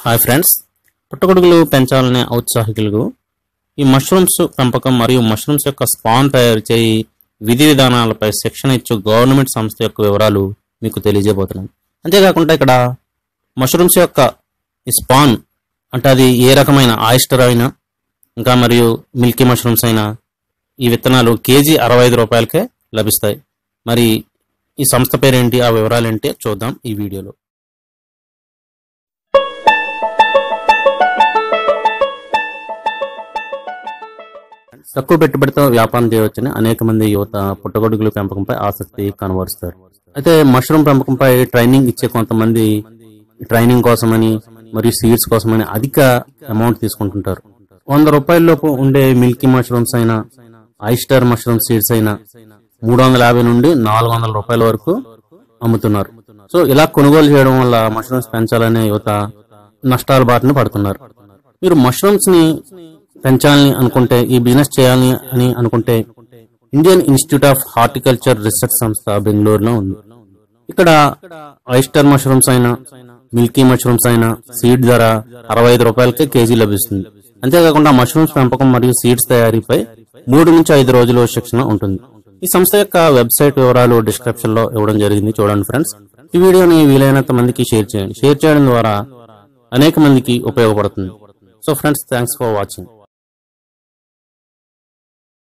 hi friends పుట్టగొడుగులు పెంచాలనే ఔత్సాహికులకు ఈ మష్రూమ్స్ పెంపకం మరియు మష్రూమ్స్ యొక్క స్పాన్ తయారు చేయి విధి విధానాలపై శిక్షణ ఇచ్చే గవర్నమెంట్ సంస్థ యొక్క వివరాలు మీకు తెలియజేయబోతున్నాను అంతేకాకుండా ఇక్కడ మష్రూమ్స్ యొక్క ఈ స్పాన్ అంటే అది ఏ రకమైన ఆయిస్టర్ అయినా ఇంకా మరియు మిల్కీ మష్రూమ్స్ అయినా ఈ విత్తనాలు కేజీ అరవై ఐదు రూపాయలకే లభిస్తాయి మరి ఈ సంస్థ పేరేంటి ఆ వివరాలు ఏంటి చూద్దాం ఈ వీడియోలో తక్కువ పెట్టుబడితో వ్యాపారం చేయవచ్చని అనేక మంది యువత పుట్టగొడుగుల పెంపకంపై ఆసక్తి కనబరుస్తారు అయితే మష్రూమ్ పెంపకంపై ట్రైనింగ్ ఇచ్చే కొంతమంది ట్రైనింగ్ కోసమని మరియు సీడ్స్ కోసమని అధిక అమౌంట్ తీసుకుంటుంటారు వంద రూపాయల లోపు ఉండే మిల్కీ మష్రూమ్స్ అయినా ఐస్టర్ మష్రూమ్ సీడ్స్ అయినా మూడు వందల యాభై నుండి నాలుగు వందల రూపాయల వరకు అమ్ముతున్నారు సో ఇలా కొనుగోలు చేయడం వల్ల మష్రూమ్స్ పెంచాలనే యువత నష్టాల బారిన పడుతున్నారు మీరు మష్రూమ్స్ ని పెంచాలని అనుకుంటే ఈ బిజినెస్ చేయాలని అని అనుకుంటే Indian institute of horticulture research సంస్థ బెంగళూరులో ఉంది ఇక్కడ ఐస్టర్ మష్రూమ్స్ అయినా మిల్కీ మష్రూమ్స్ అయినా సీడ్ ధర అరవై ఐదు రూపాయలకే కేజీ లభిస్తుంది అంతేకాకుండా మష్రూమ్స్ పెంపకం మరియు సీడ్స్ తయారీపై మూడు నుంచి ఐదు రోజులు శిక్షణ ఉంటుంది ఈ సంస్థ యొక్క వెబ్సైట్ వివరాలు డిస్క్రిప్షన్ లో ఇవ్వడం జరిగింది చూడండి ఫ్రెండ్స్ ఈ వీడియోని వీలైనంత మందికి షేర్ చేయండి షేర్ చేయడం ద్వారా అనేక మందికి ఉపయోగపడుతుంది so friends thanks for watching